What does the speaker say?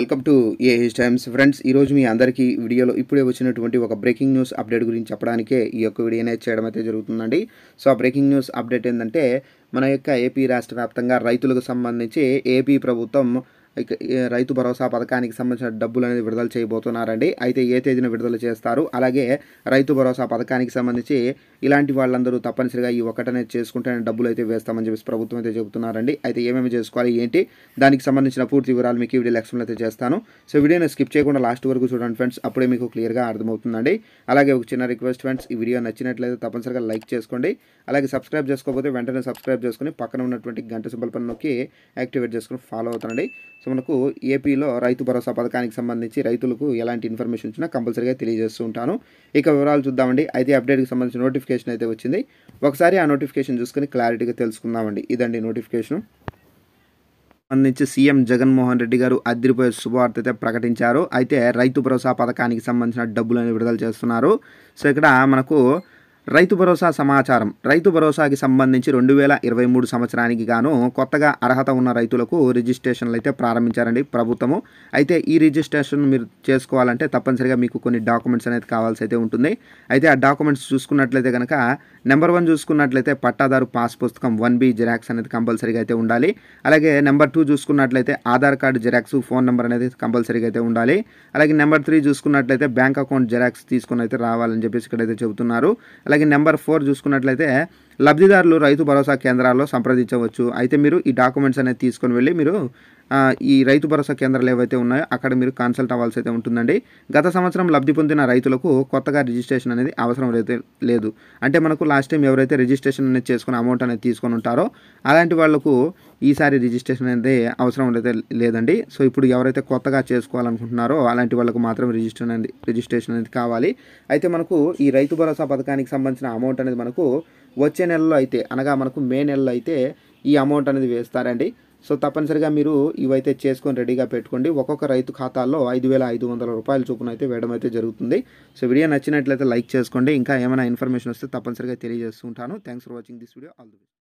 welcome to AH times friends ఈరోజు మీ అందరికీ వీడియోలో ఇప్పుడే వచ్చినటువంటి ఒక బ్రేకింగ్ న్యూస్ అప్డేట్ గురించి చెప్పడానికే ఈ యొక్క వీడియో అనేది చేయడం అయితే జరుగుతుందండి సో ఆ బ్రేకింగ్ న్యూస్ అప్డేట్ ఏంటంటే మన యొక్క ఏపీ రాష్ట్ర వ్యాప్తంగా రైతులకు సంబంధించి ఏపీ ప్రభుత్వం ఇక ఈ రైతు భరోసా పథకానికి సంబంధించిన డబ్బులు అనేది విడుదల చేయబోతున్నారండి అయితే ఏ తేదీన విడుదల చేస్తారు అలాగే రైతు భరోసా పథకానికి సంబంధించి ఇలాంటి వాళ్ళందరూ తప్పనిసరిగా ఈ ఒకటనేది చేసుకుంటేనే డబ్బులు అయితే వేస్తామని చెప్పేసి ప్రభుత్వం అయితే చెబుతున్నారండి అయితే ఏమేమి చేసుకోవాలి ఏంటి దానికి సంబంధించిన పూర్తి వివరాలు మీకు ఈ వీడియో ఎక్స్ప్లెయిన్ అయితే చేస్తాను సో వీడియోని స్కిప్ చేయకుండా లాస్ట్ వరకు చూడండి ఫ్రెండ్స్ అప్పుడే మీకు క్లియర్గా అర్థమవుతుందండి అలాగే ఒక చిన్న రిక్వెస్ట్ ఫ్రెండ్స్ ఈ వీడియో నచ్చినట్లయితే తప్పనిసరిగా లైక్ చేసుకోండి అలాగే సబ్స్క్రైబ్ చేసుకోకపోతే వెంటనే సబ్స్క్రైబ్ చేసుకుని పక్కన ఉన్నటువంటి గంట సింబల్ పని నొక్కి యాక్టివేట్ చేసుకుని ఫాలో అవుతానండి సో మనకు ఏపీలో రైతు భరోసా పథకానికి సంబంధించి రైతులకు ఎలాంటి ఇన్ఫర్మేషన్ వచ్చినా కంపల్సరీగా తెలియజేస్తూ ఉంటాను ఇక వివరాలు చూద్దామండి అయితే అప్డేట్కి సంబంధించిన నోటిఫికేషన్ అయితే వచ్చింది ఒకసారి ఆ నోటిఫికేషన్ చూసుకొని క్లారిటీగా తెలుసుకుందామండి ఇదండి నోటిఫికేషన్ సంబంధించి సీఎం జగన్మోహన్ రెడ్డి గారు అదిరిపోయే శుభవార్త అయితే ప్రకటించారు అయితే రైతు భరోసా పథకానికి సంబంధించిన డబ్బులను విడుదల చేస్తున్నారు సో ఇక్కడ మనకు రైతు భరోసా సమాచారం రైతు భరోసాకి సంబంధించి రెండు వేల ఇరవై మూడు సంవత్సరానికి గాను కొత్తగా అర్హత ఉన్న రైతులకు రిజిస్ట్రేషన్లు అయితే ప్రారంభించారండి ప్రభుత్వము అయితే ఈ రిజిస్ట్రేషన్ మీరు చేసుకోవాలంటే తప్పనిసరిగా మీకు కొన్ని డాక్యుమెంట్స్ అనేది కావాల్సి అయితే ఉంటుంది అయితే ఆ డాక్యుమెంట్స్ చూసుకున్నట్లయితే కనుక నెంబర్ వన్ చూసుకున్నట్లయితే పట్టాదారు పాస్ పుస్తకం వన్ బి జిరాక్స్ అనేది కంపల్సరీగా అయితే ఉండాలి అలాగే నెంబర్ టూ చూసుకున్నట్లయితే Aadhaar card xerox phone number అనేది కంపల్సరీగా అయితే ఉండాలి అలాగే నెంబర్ త్రీ చూసుకున్నట్లయితే బ్యాంక్ అకౌంట్ జిరాక్స్ తీసుకుని అయితే రావాలని చెప్పేసి ఇక్కడైతే చెబుతున్నారు అలాగే నెంబర్ ఫోర్ చూసుకున్నట్లయితే లబ్ధిదారులు రైతు భరోసా కేంద్రాల్లో సంప్రదించవచ్చు అయితే మీరు ఈ డాక్యుమెంట్స్ అనేది తీసుకొని వెళ్ళి మీరు ఆ, ఈ రైతు భరోసా కేంద్రాలు ఏవైతే ఉన్నాయో అక్కడ మీరు కన్సల్ట్ అవ్వాల్సి అయితే ఉంటుందండి గత సంవత్సరం లబ్ధి పొందిన రైతులకు కొత్తగా రిజిస్ట్రేషన్ అనేది అవసరం అయితే లేదు అంటే మనకు లాస్ట్ టైం ఎవరైతే రిజిస్ట్రేషన్ అనేది చేసుకుని అమౌంట్ అనేది తీసుకొని ఉంటారో అలాంటి వాళ్ళకు ఈసారి రిజిస్ట్రేషన్ అనేది అవసరం అయితే లేదండి సో ఇప్పుడు ఎవరైతే కొత్తగా చేసుకోవాలనుకుంటున్నారో అలాంటి వాళ్ళకు మాత్రం రిజిస్ట్రేషన్ అనేది రిజిస్ట్రేషన్ అనేది కావాలి అయితే మనకు ఈ రైతు భరోసా పథకానికి సంబంధించిన అమౌంట్ అనేది మనకు వచ్చే నెలలో అయితే అనగా మనకు మే నెలలో అయితే ఈ అమౌంట్ అనేది వేస్తారండి సో తప్పనిసరిగా మీరు ఇవైతే చేసుకొని రెడీగా పెట్టుకోండి ఒక్కొక్క రైతు ఖాతాల్లో ఐదు వేల ఐదు వందల రూపాయల చొప్పున అయితే వేయడం అయితే జరుగుతుంది సో వీడియో నచ్చినట్లయితే లైక్ చేసుకోండి ఇంకా ఏమైనా ఇన్ఫర్మేషన్ వస్తే తప్పనిసరిగా తెలియజేస్తూ ఉంటాను thanks for watching this video all the